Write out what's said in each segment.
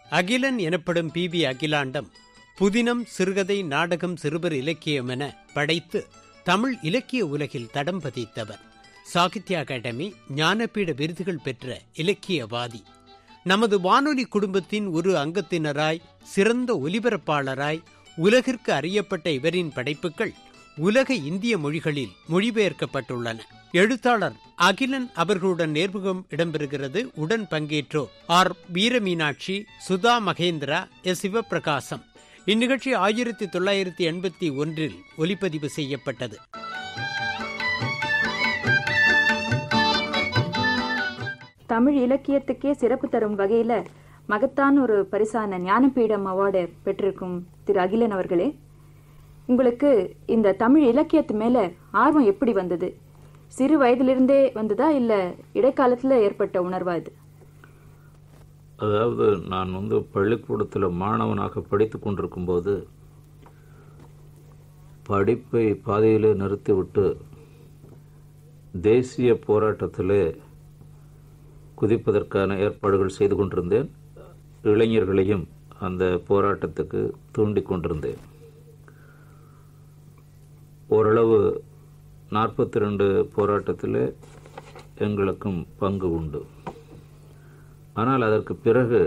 அகிலன் எனப்படும் B B Akilandam புதினம் சிறுகதை நாடகம் சிறுவர் இலக்கியம் என படைத்து தமிழ் இலக்கிய உலகில் தடம் பதித்தவர் சாகித்ய அகாடமி ஞானபீட விருதுகள் பெற்ற இலக்கியவாதி நமது வானொலி குடும்பத்தின் ஒரு அங்கத்தினராய் சிறந்த ஒலிபரப்பாளராய் உலகிற்கு அறியப்பட்ட இவரின் படைப்புகள் உலக இந்திய மொழிகளில் மொழிபெயர்க்கப்பட்டுள்ளன எழுத்தாளர் அகிலன் அவர்களுடன் நேர்முகம் இடம்பெறுகிறது உடன் பங்கேற்றோர் ஆர் வீரமீனாட்சி சுதா மகேந்திரா எஸ் சிவபிரகாசம் இந்நிகழ்ச்சி ஆயிரத்தி தொள்ளாயிரத்தி எண்பத்தி ஒன்றில் ஒலிப்பதிவு செய்யப்பட்டது தமிழ் இலக்கியத்துக்கே சிறப்பு தரும் வகையில மகத்தான ஒரு பரிசான ஞானபீடம் அவார்டு பெற்றிருக்கும் திரு அகிலன் அவர்களே உங்களுக்கு இந்த தமிழ் இலக்கியத்து மேல ஆர்வம் எப்படி வந்தது சிறு வயதிலிருந்தே வந்ததா இல்ல இடைக்காலத்துல ஏற்பட்ட உணர்வா இது அதாவது நான் வந்து பள்ளிக்கூடத்தில் மாணவனாக படித்து கொண்டிருக்கும்போது படிப்பை பாதையிலே நிறுத்திவிட்டு தேசிய போராட்டத்திலே குதிப்பதற்கான ஏற்பாடுகள் செய்து கொண்டிருந்தேன் இளைஞர்களையும் அந்த போராட்டத்துக்கு தூண்டிக் கொண்டிருந்தேன் ஓரளவு நாற்பத்தி ரெண்டு போராட்டத்தில் எங்களுக்கும் பங்கு உண்டு ஆனால் அதற்கு பிறகு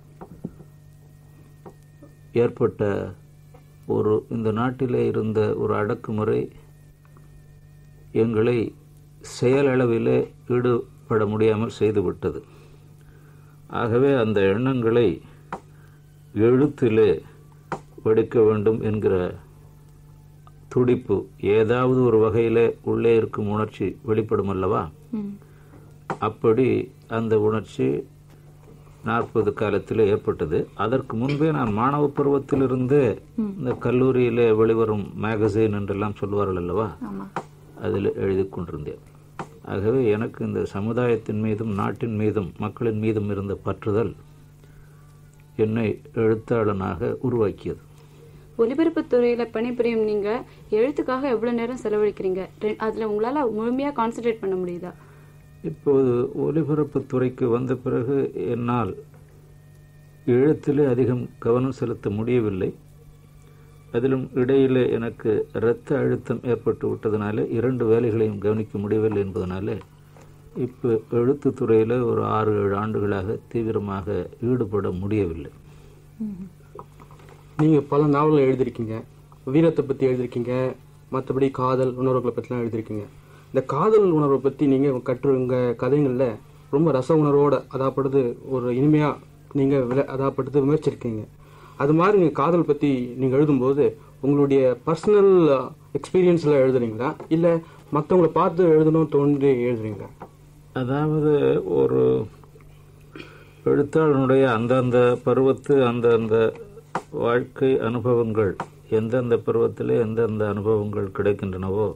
ஏற்பட்ட ஒரு இந்த நாட்டிலே இருந்த ஒரு அடக்குமுறை எங்களை செயலளவிலே ஈடுபட முடியாமல் செய்துவிட்டது ஆகவே அந்த எண்ணங்களை எழுத்திலே வடிக்க வேண்டும் என்கிற துடிப்பு ஏதாவது ஒரு வகையிலே உள்ளே இருக்கும் உணர்ச்சி வெளிப்படும் அல்லவா அப்படி அந்த உணர்ச்சி நாற்பது காலத்தில் ஏற்பட்டது அதற்கு முன்பே நான் மாணவ பருவத்திலிருந்து இந்த கல்லூரியிலே வெளிவரும் மேகசைன் என்றெல்லாம் சொல்வார்கள் அல்லவா அதில் எழுதி கொண்டிருந்தேன் ஆகவே எனக்கு இந்த சமுதாயத்தின் மீதும் நாட்டின் மீதும் மக்களின் மீதும் இருந்த பற்றுதல் என்னை எழுத்தாளனாக உருவாக்கியது ஒலிபரப்பு துறையில பணிபுரியும் நீங்க எழுத்துக்காக எவ்வளவு நேரம் செலவழிக்கிறீங்க ரெ- அதுல உங்களால முழுமையா கான்சென்ட்ரேட் பண்ண முடியுதா இப்போது ஒலிபரப்பு துறைக்கு வந்த பிறகு என்னால் எழுத்திலே அதிகம் கவனம் செலுத்த முடியவில்லை அதிலும் இடையிலே எனக்கு இரத்த அழுத்தம் ஏற்பட்டு விட்டதுனால இரண்டு வேலைகளையும் கவனிக்க முடியவில்லை என்பதனால இப்போ எழுத்து துறையில் ஒரு ஆறு ஏழு ஆண்டுகளாக தீவிரமாக ஈடுபட முடியவில்லை நீங்கள் பல நாவல்கள் எழுதியிருக்கீங்க வீரத்தை பற்றி எழுதியிருக்கீங்க மற்றபடி காதல் உணர்வுகளை பற்றிலாம் எழுதியிருக்கீங்க இந்த காதல் உணர்வை பற்றி நீங்கள் கற்று உங்கள் கதைகளில் ரொம்ப ரச உணர்வோட அதாப்படுது ஒரு இனிமையாக நீங்கள் விள அதாப்படுது விமர்சிருக்கீங்க அது மாதிரி நீங்கள் காதல் பற்றி நீங்கள் எழுதும்போது உங்களுடைய பர்சனல் எக்ஸ்பீரியன்ஸில் எழுதுறீங்களா இல்லை மற்றவங்களை பார்த்து எழுதணும் தோன்றி எழுதுறீங்களா அதாவது ஒரு எழுத்தாளனுடைய அந்தந்த பருவத்து அந்தந்த வாழ்க்கை அனுபவங்கள் எந்தெந்த பருவத்திலே எந்தெந்த அனுபவங்கள் கிடைக்கின்றனவோ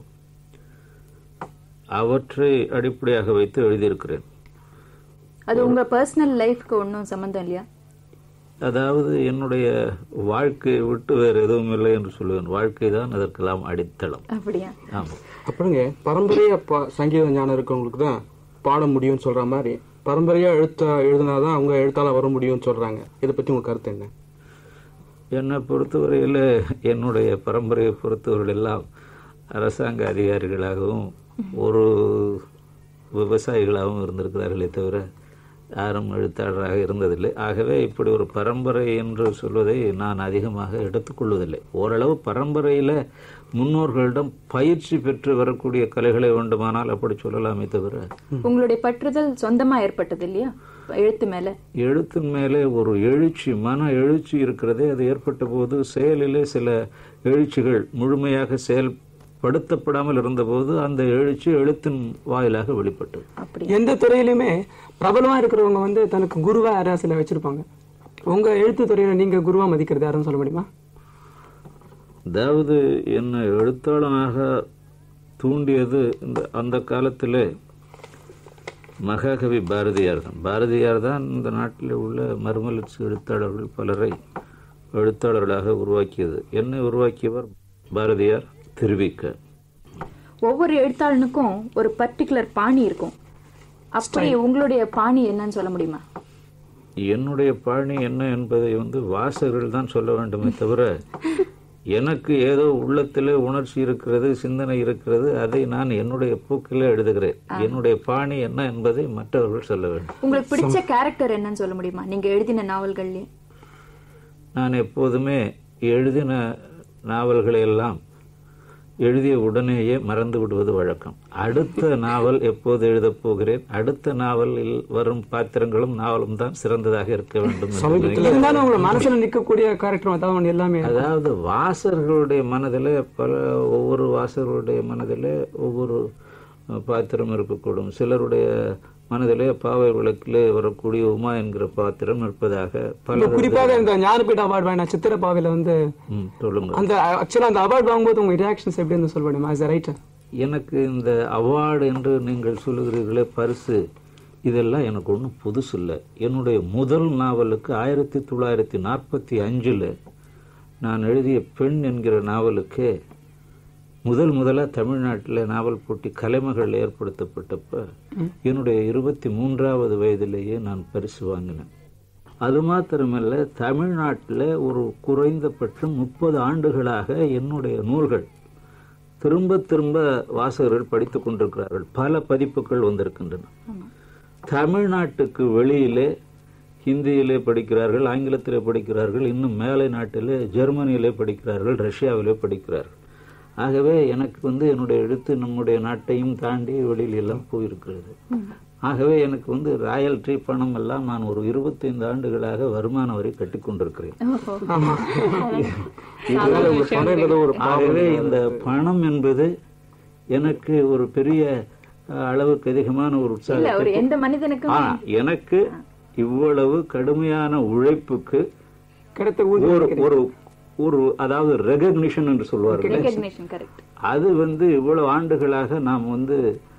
அவற்றை அடிப்படையாக வைத்து எழுதியிருக்கிறேன் அது உங்க பர்சனல் லைஃப்க்கு ஒன்றும் சம்மந்தம் இல்லையா அதாவது என்னுடைய வாழ்க்கையை விட்டு வேறு எதுவும் இல்லை என்று சொல்லுவேன் வாழ்க்கை தான் அதற்கெல்லாம் அடித்தளம் அப்படியா ஆமாம் அப்படிங்க பரம்பரையா பா சங்கீத ஞானம் இருக்கவங்களுக்கு தான் பாட முடியும்னு சொல்ற மாதிரி பரம்பரையா எழுத்த எழுதினாதான் அவங்க எழுத்தால வர முடியும்னு சொல்றாங்க இதை பத்தி உங்க கருத்து என்ன என்னை பொறுத்தவரையில் என்னுடைய பரம்பரையை பொறுத்தவர்கள் எல்லாம் அரசாங்க அதிகாரிகளாகவும் ஒரு விவசாயிகளாகவும் இருந்திருக்கிறார்களே தவிர யாரும் எழுத்தாளராக இருந்ததில்லை ஆகவே இப்படி ஒரு பரம்பரை என்று சொல்வதை நான் அதிகமாக எடுத்துக்கொள்வதில்லை ஓரளவு பரம்பரையில் முன்னோர்களிடம் பயிற்சி பெற்று வரக்கூடிய கலைகளை வேண்டுமானால் அப்படி சொல்லலாமே தவிர உங்களுடைய பற்றுதல் சொந்தமா ஏற்பட்டது இல்லையா எழுத்து மேல எழுத்தின் மேலே ஒரு எழுச்சி மன எழுச்சி இருக்கிறதே அது ஏற்பட்ட போது செயலிலே சில எழுச்சிகள் முழுமையாக செயல்படுத்தப்படாமல் இருந்தபோது அந்த எழுச்சி எழுத்தின் வாயிலாக வெளிப்பட்டது அப்படி எந்த துறையிலுமே பிரபலமா இருக்கிறவங்க வந்து தனக்கு குருவா யாரா சில வச்சிருப்பாங்க உங்க எழுத்து துறையில நீங்க குருவா மதிக்கிறது யாரும் சொல்ல முடியுமா அதாவது என்னை எழுத்தாளனாக தூண்டியது இந்த அந்த காலத்திலே மகாகவி பாரதியார் தான் பாரதியார் தான் இந்த நாட்டில் உள்ள மறுமலர்ச்சி எழுத்தாளர்கள் பலரை எழுத்தாளர்களாக உருவாக்கியது என்னை உருவாக்கியவர் பாரதியார் திருவிக்க ஒவ்வொரு எழுத்தாளனுக்கும் ஒரு பர்டிகுலர் பாணி இருக்கும் அப்படி உங்களுடைய பாணி என்னன்னு சொல்ல முடியுமா என்னுடைய பாணி என்ன என்பதை வந்து வாசகர்கள் தான் சொல்ல வேண்டுமே தவிர எனக்கு ஏதோ உள்ளத்திலே உணர்ச்சி இருக்கிறது சிந்தனை இருக்கிறது அதை நான் என்னுடைய போக்கிலே எழுதுகிறேன் என்னுடைய பாணி என்ன என்பதை மற்றவர்கள் சொல்ல வேண்டும் உங்களுக்கு பிடிச்ச கேரக்டர் என்னன்னு சொல்ல முடியுமா நீங்க எழுதின நாவல்கள்லயே நான் எப்போதுமே எழுதின நாவல்களை எல்லாம் எழுதிய உடனேயே மறந்து விடுவது வழக்கம் அடுத்த நாவல் எப்போது எழுதப் போகிறேன் அடுத்த நாவலில் வரும் பாத்திரங்களும் நாவலும் தான் சிறந்ததாக இருக்க வேண்டும் என்று நினைக்கிறேன். இருந்தாலும் உங்களை மனசுல நிக்கக்கூடிய கேரக்டர் அதான் ஒண்ணு எல்லாமே அதாவது வாசகர்களுடைய மனதில் பல ஒவ்வொரு வாசகர்களுடைய மனதில் ஒவ்வொரு அஹ், பாத்திரம் இருக்கக்கூடும் சிலருடைய மனதிலே பாவை விளக்கிலே வரக்கூடிய உமா என்கிற பாத்திரம் இருப்பதாக இப்ப பல குறிப்பாக இந்த ஞானபீட அவார்டு வாங்கின சித்திரப்பாவையில வந்து ம், சொல்லுங்க அந்த ஆக்சுவலா அந்த அவார்டு வாங்கும்போது உங்க ரியாக்ஷன்ஸ் எப்படி இருந்து சொல்ல முடியுமா ஆஸ் ரைட்டர் எனக்கு இந்த அவார்டு என்று நீங்கள் சொல்லுகிறீர்களே பரிசு இதெல்லாம் எனக்கு ஒன்றும் புதுசு இல்லை என்னுடைய முதல் நாவலுக்கு ஆயிரத்தி தொள்ளாயிரத்தி நாற்பத்தி அஞ்சில் நான் எழுதிய பெண் என்கிற நாவலுக்கு முதல் முதலாக தமிழ்நாட்டில் நாவல் போட்டி கலைமகள் ஏற்படுத்தப்பட்டப்ப என்னுடைய இருபத்தி மூன்றாவது வயதிலேயே நான் பரிசு வாங்கினேன் அது மாத்திரமல்ல தமிழ்நாட்டில் ஒரு குறைந்தபட்சம் முப்பது ஆண்டுகளாக என்னுடைய நூல்கள் திரும்ப திரும்ப வாசகர்கள் படித்துக் கொண்டிருக்கிறார்கள் பல பதிப்புகள் வந்திருக்கின்றன தமிழ்நாட்டுக்கு வெளியிலே ஹிந்தியிலே படிக்கிறார்கள் ஆங்கிலத்திலே படிக்கிறார்கள் இன்னும் மேலை நாட்டிலே ஜெர்மனியிலே படிக்கிறார்கள் ரஷ்யாவிலே படிக்கிறார்கள் ஆகவே எனக்கு வந்து என்னுடைய எழுத்து நம்முடைய நாட்டையும் தாண்டி வெளியில எல்லாம் போயிருக்கிறது ஆகவே எனக்கு வந்து ராயல்டி பணம் எல்லாம் நான் ஒரு இருபத்தைந்து ஆண்டுகளாக வருமான வரி கட்டி கொண்டிருக்கிறேன் இதனால உங்க பணம்ன்றது ஒரு ஆகவே இந்த பணம் என்பது எனக்கு ஒரு பெரிய அஹ், அளவுக்கு அதிகமான ஒரு இல்ல ஒரு உற்சாகத்தை எந்த மனிதனுக்கும் ஆ, எனக்கு இவ்வளவு கடுமையான உழைப்புக்கு கிடைத்த ஒரு ஒரு ஒரு அதாவது ரெகக்னிஷன் என்று சொல்வார்கள் ரெகக்னிஷன் கரெக்ட் அது வந்து இவ்வளவு ஆண்டுகளாக நாம் வந்து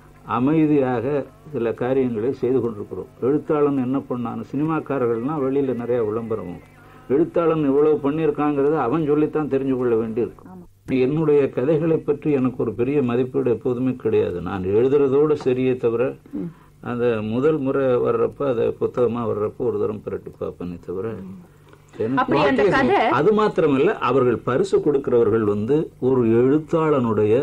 அமைதியாக சில காரியங்களை செய்து கொண்டிருக்கிறோம் எழுத்தாளன் என்ன பண்ணான் சினிமாக்காரர்கள்னா வெளியில நிறைய விளம்பரம் எழுத்தாளன் இவ்வளவு பண்ணியிருக்காங்கிறத அவன் சொல்லித்தான் தெரிஞ்சு கொள்ள வேண்டியிருக்கும் என்னுடைய கதைகளை பற்றி எனக்கு ஒரு பெரிய மதிப்பீடு எப்போதுமே கிடையாது நான் எழுதுறதோட சரியே தவிர அந்த முதல் முறை வர்றப்ப அதை புத்தகமா வர்றப்ப ஒரு தரம் பிரட்டி பார்ப்பேனே தவிர எனக்கு அப்படி அந்த கதை அது மாத்திரமல்ல அவர்கள் பரிசு கொடுக்கிறவர்கள் வந்து ஒரு எழுத்தாளனுடைய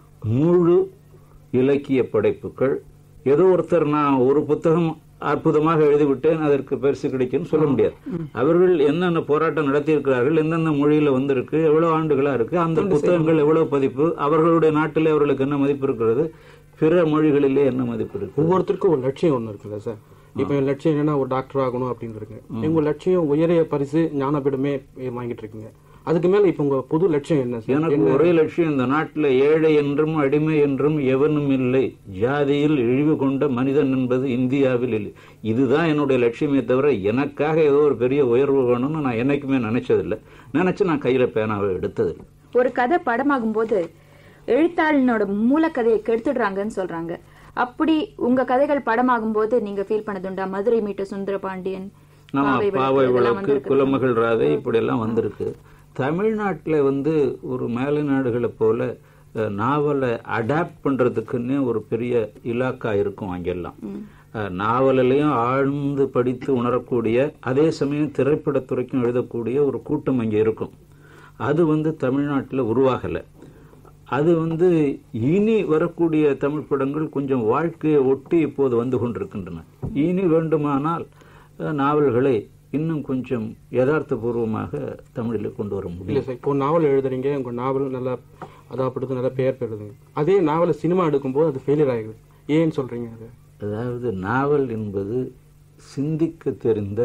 முழு இலக்கிய படைப்புகள் ஏதோ ஒருத்தர் நான் ஒரு புத்தகம் அற்புதமாக எழுதிவிட்டேன் அதற்கு பரிசு கிடைக்கும்னு சொல்ல முடியாது அவர்கள் என்னென்ன போராட்டம் நடத்தியிருக்கிறார்கள் எந்தெந்த மொழியில வந்திருக்கு எவ்வளவு ஆண்டுகளா இருக்கு அந்த புத்தகங்கள் எவ்வளவு பதிப்பு அவர்களுடைய நாட்டிலே அவர்களுக்கு என்ன மதிப்பு இருக்கிறது பிற மொழிகளிலே என்ன மதிப்பு இருக்கு ஒவ்வொருத்தருக்கும் ஒரு லட்சியம் ஒண்ணு இருக்குல்ல சார் இப்ப என் லட்சியம் என்னன்னா ஒரு டாக்டர் ஆகணும் அப்படின்னு இருக்கு உங்க லட்சியம் உயரிய பரிசு ஞானபீடமே வாங்கிட்டு இருக்கீங்க அதுக்கு மேல இப்ப உங்க புது லட்சியம் என்ன சார் எனக்கு ஒரே லட்சியம் இந்த நாட்டில் ஏழை என்றும் அடிமை என்றும் எவனும் இல்லை ஜாதியில் இழிவு கொண்ட மனிதன் என்பது இந்தியாவில் இல்லை இதுதான் என்னுடைய லட்சியமே தவிர எனக்காக ஏதோ ஒரு பெரிய உயர்வு வேணும்னு நான் என்னைக்குமே நினைச்சதில்லை நினைச்சு நான் கையில பேனாவை எடுத்ததில்லை ஒரு கதை படமாகும் போது எழுத்தாளனோட மூலக்கதையை கெடுத்துடுறாங்கன்னு சொல்றாங்க அப்படி உங்க கதைகள் படமாகும் போது நீங்க ஃபீல் பண்ணதுண்டா மதுரை மீட்ட சுந்தர பாண்டியன் ஆமா பாவை விளக்கு பாவை இதெல்லாம் விளக்கு வந்திருக்கு. குலமகள் ராதை இப்படி எல்லாம் வந்திருக்கு தமிழ்நாட்டில் வந்து ஒரு மேலை நாடுகளை போல அஹ், நாவலை அடாப்ட் பண்றதுக்குன்னே ஒரு பெரிய இலாக்கா இருக்கும் அங்கெல்லாம் அஹ், நாவலிலையும் ஆழ்ந்து படித்து உணரக்கூடிய அதே சமயம் திரைப்படத்துறைக்கும் எழுதக்கூடிய ஒரு கூட்டம் அங்கே இருக்கும் அது வந்து தமிழ்நாட்டில் உருவாகலை அது வந்து இனி வரக்கூடிய தமிழ் படங்கள் கொஞ்சம் வாழ்க்கையை ஒட்டி இப்போது வந்து கொண்டிருக்கின்றன இனி வேண்டுமானால் அஹ், நாவல்களை இன்னும் கொஞ்சம் யதார்த்தபூர்வமாக தமிழில் கொண்டு வர முடியும் இல்ல சார் இப்போ நாவல் எழுதுறீங்க உங்க நாவல் நல்லா அதாப்படுத்து நல்ல பெயர் பெறுதுங்க அதே நாவலை சினிமா எடுக்கும்போது அது ஃபெயிலியர் ஆகிடுது ஏன்னு சொல்றீங்க அது அதாவது நாவல் என்பது சிந்திக்க தெரிந்த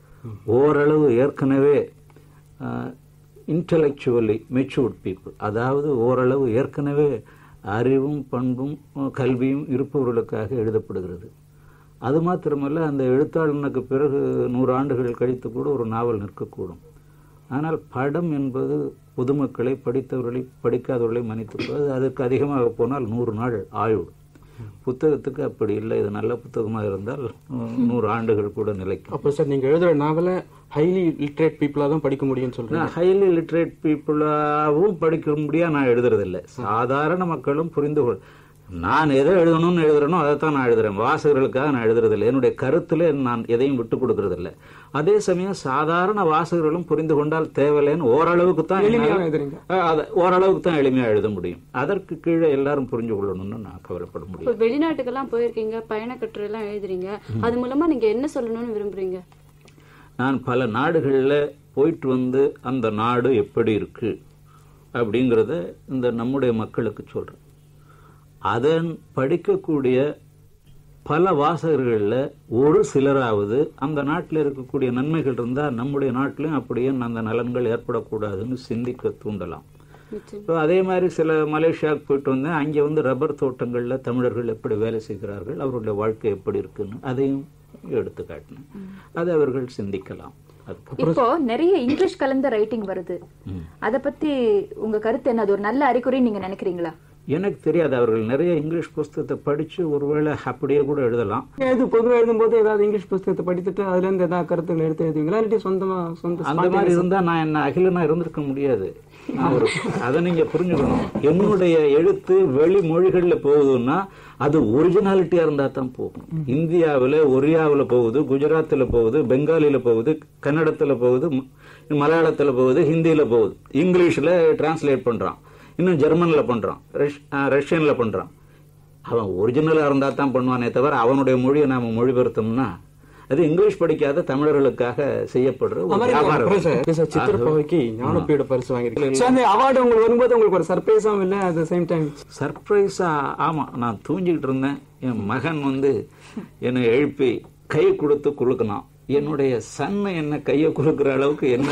ஓரளவு ஏற்கனவே இன்டலெக்சுவலி மெச்சூர்ட் பீப்புள் அதாவது ஓரளவு ஏற்கனவே அறிவும் பண்பும் அஹ், கல்வியும் இருப்பவர்களுக்காக எழுதப்படுகிறது அது மாத்திரமல்ல அந்த எழுத்தாளனுக்கு பிறகு நூறு ஆண்டுகள் கழித்து கூட ஒரு நாவல் நிற்கக்கூடும் ஆனால் படம் என்பது பொதுமக்களை படித்தவர்களை படிக்காதவர்களை மன்னித்துக்கொள்வது அதற்கு அதிகமாக போனால் நூறு நாள் ஆயுடும் புத்தகத்துக்கு அப்படி இல்லை இது நல்ல புத்தகமாக இருந்தால் நூ- நூறு ஆண்டுகள் கூட நிலைக்கும் அப்போ சார் நீங்க எழுதுற நாவலை ஹைலி லிட்ரேட் பீப்புளா தான் படிக்க முடியும்னு சொல்றீங்க நான் ஹைலி லிட்ரேட் பீப்புளாகவும் படிக்க முடியா நான் எழுதுறதில்லை சாதாரண மக்களும் புரிந்து கொள் நான் எதை எழுதணும்னு எழுதுறேனோ அதை தான் நான் எழுதுறேன் வாசகர்களுக்காக நான் எழுதுறதில்லை என்னுடைய கருத்துல நான் எதையும் விட்டு கொடுக்கறதில்ல அதே சமயம் சாதாரண வாசகர்களும் புரிந்து கொண்டால் தேவையில்லைன்னு ஓரளவுக்கு தான் எளிமையாக என்னால- எழுதுறீங்க. அஹ், அதை ஓரளவுக்கு தான் எளிமையா எழுத முடியும் அதற்கு கீழே எல்லாரும் புரிஞ்சு கொள்ளணும்னு நான் கவலைப்பட முடியும் இப்போ வெளிநாட்டுக்கெல்லாம் போயிருக்கீங்க பயண கட்டுரை எல்லாம் எழுதுறீங்க அது மூலமா நீங்க என்ன சொல்லணும்னு விரும்புறீங்க நான் பல நாடுகளில் போயிட்டு வந்து அந்த நாடு எப்படி இருக்கு அப்படிங்கிறத இந்த நம்முடைய மக்களுக்கு சொல்றேன் அதன் படிக்கக்கூடிய பல வாசகர்களில் ஒரு சிலராவது அந்த நாட்டில் இருக்கக்கூடிய நன்மைகள் இருந்தால் நம்முடைய நாட்டிலும் அப்படியே அந்த நலன்கள் ஏற்படக்கூடாதுன்னு சிந்திக்க தூண்டலாம் நிச்சயம் இப்போ அதே மாதிரி சில மலேசியாவுக்கு போயிட்டு வந்தேன் அங்கே வந்து ரப்பர் தோட்டங்களில் தமிழர்கள் எப்படி வேலை செய்கிறார்கள் அவர்களுடைய வாழ்க்கை எப்படி இருக்குன்னு அதையும் எடுத்து காட்டினேன் அதை அவர்கள் சிந்திக்கலாம் அதுக்கப்புறம் இப்போ நிறைய இங்கிலீஷ் கலந்த ரைட்டிங் வருது அத பத்தி உங்க கருத்து என்ன அது ஒரு நல்ல அறிகுறி நீங்க நினைக்கிறீங்களா எனக்கு தெரியாது அவர்கள் நிறைய இங்கிலீஷ் புஸ்தகத்தை படித்து ஒருவேளை அப்படியே கூட எழுதலாம் எழுது பொதுவாக எழுதும்போது ஏதாவது இங்கிலீஷ் புஸ்தகத்தை படித்துட்டு அதுல இருந்து ஏதாவது கருத்துக்கள் எடுத்து எழுதுவீங்களா இல்லாட்டி சொந்தமா சொந்த அந்த மாதிரி இருந்தா நான் என்ன அகிலனா இருந்திருக்க முடியாது நான் ஒரு அதை நீங்க புரிஞ்சுக்கணும் என்னுடைய எழுத்து வெளி மொழிகள்ல போகுதுன்னா அது ஒரிஜினாலிட்டியா இருந்தா தான் போகும் இந்தியாவுல ஒரியாவுல போகுது குஜராத்தில் போகுது பெங்காலில போகுது கன்னடத்துல போகுது ம- மலையாளத்துல போகுது ஹிந்தியில போகுது இங்கிலீஷ்ல டிரான்ஸ்லேட் பண்றான் இன்னும் ஜெர்மன்ல பண்றான் ரஷ்- ஆ, ரஷ்யன்ல பண்றான் அவன் ஒரிஜினலா இருந்தா தான் பண்ணுவானே தவிர அவனுடைய மொழியை நாம மொழிபெயர்த்தோம்னா அது இங்கிலீஷ் படிக்காத தமிழர்களுக்காக செய்யப்படுற ஒரு வியாபாரம் சார் சித்திரப்பாவைக்கு ஞானப்பீட பரிசு வாங்கியிருக்கீங்க So, அந்த அவார்டு உங்களுக்கு வரும்போது உங்களுக்கு ஒரு சர்ப்ரைஸாவும் இல்லை அட் சேம் டைம் சர்ப்ரைஸா ஆமா நான் தூங்கிட்டு இருந்தேன் என் மகன் வந்து என்னை எழுப்பி கை கொடுத்து குலுக்கினான் என்னுடைய சன்னை என்ன கையை குலுக்குற அளவுக்கு என்ன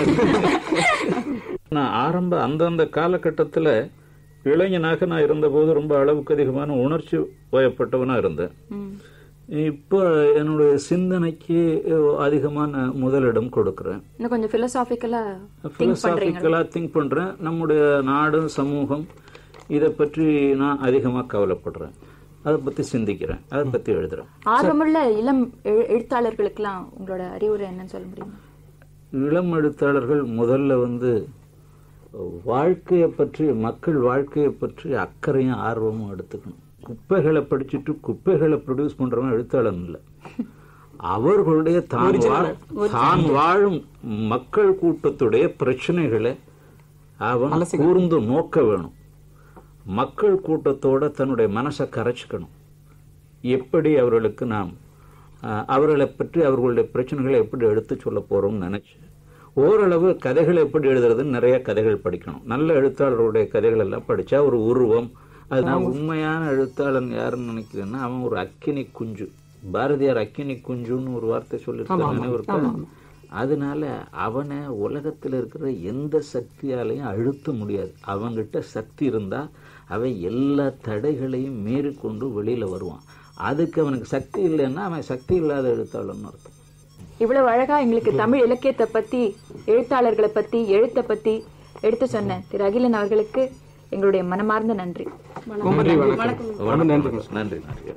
நான் ஆரம்ப அந்தந்த காலகட்டத்துல இளைஞனாக நான் இருந்தபோது ரொம்ப அளவுக்கு அதிகமான உணர்ச்சி வயப்பட்டவனா இருந்தேன் இப்போ என்னுடைய சிந்தனைக்கு அதிகமான முதலிடம் கொடுக்கிறேன் இன்னும் கொஞ்சம் பிலசாபிக்கலா திங்க் பண்றீங்க பிலசாபிக்கலாக திங்க் பண்றேன் நம்முடைய நாடு சமூகம் இதை பற்றி நான் அதிகமாக கவலைப்படுறேன் அதை பத்தி சிந்திக்கிறேன் அதை பத்தி எழுதுறேன் ஆர்வமுள்ள இளம் எழு- எழுத்தாளர்களுக்கெல்லாம் உங்களோட அறிவுரை என்னன்னு சொல்ல முடியுமா இளம் எழுத்தாளர்கள் முதல்ல வந்து வாழ்க்கையை பற்றி மக்கள் வாழ்க்கையை பற்றி அக்கறையும் ஆர்வமும் எடுத்துக்கணும் குப்பைகளை படிச்சுட்டு குப்பைகளை ப்ரொடியூஸ் பண்றவன் எழுத்தாளன் இல்லை அவர்களுடைய தான் வாழ்- தான் வாழும் மக்கள் கூட்டத்துடைய பிரச்சனைகளை அவன் கூர்ந்து நோக்க வேணும் மக்கள் கூட்டத்தோட தன்னுடைய மனசை கரைச்சிக்கணும் எப்படி அவர்களுக்கு நாம் அஹ், அவர்களை பற்றி அவர்களுடைய பிரச்சனைகளை எப்படி எடுத்து சொல்ல போறோம்னு நினைச்சு ஓரளவு கதைகளை எப்படி எழுதுறதுன்னு நிறைய கதைகள் படிக்கணும் நல்ல எழுத்தாளருடைய கதைகள் எல்லாம் படிச்சா ஒரு உருவம் அதுதான் உண்மையான எழுத்தாளன் யாருன்னு நினைக்கிறேன்னா அவன் ஒரு அக்கினி குஞ்சு பாரதியார் அக்கினி குஞ்சுன்னு ஒரு வார்த்தை சொல்லியிருக்காங்க நினைவு இருக்கா? அதனால அவனை உலகத்தில் இருக்கிற எந்த சக்தியாலையும் அழுத்த முடியாது அவன்கிட்ட சக்தி இருந்தா அவன் எல்லா தடைகளையும் மீறி கொண்டு வெளியில வருவான் அதுக்கு அவனுக்கு சக்தி இல்லைன்னா அவன் சக்தி இல்லாத எழுத்தாளன்னு அர்த்தம் இவ்வளவு அழகா எங்களுக்கு தமிழ் இலக்கியத்தை பத்தி எழுத்தாளர்களை பத்தி எழுத்தை பத்தி எடுத்து சொன்ன திரு அகிலன் அவர்களுக்கு எங்களுடைய மனமார்ந்த நன்றி நன்றி வணக்கம் ரொம்ப நன்றி நன்றி நன்றி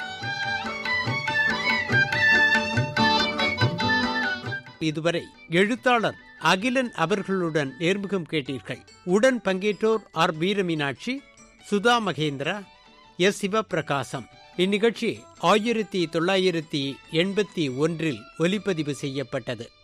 இதுவரை எழுத்தாளர் அகிலன் அவர்களுடன் நேர்முகம் கேட்டீர்கள் உடன் பங்கேற்றோர் ஆர் வீரமீனாட்சி சுதா மகேந்திரா எஸ் சிவபிரகாசம் இந்நிகழ்ச்சி ஆயிரத்தி தொள்ளாயிரத்தி எண்பத்தி ஒன்றில் ஒலிப்பதிவு செய்யப்பட்டது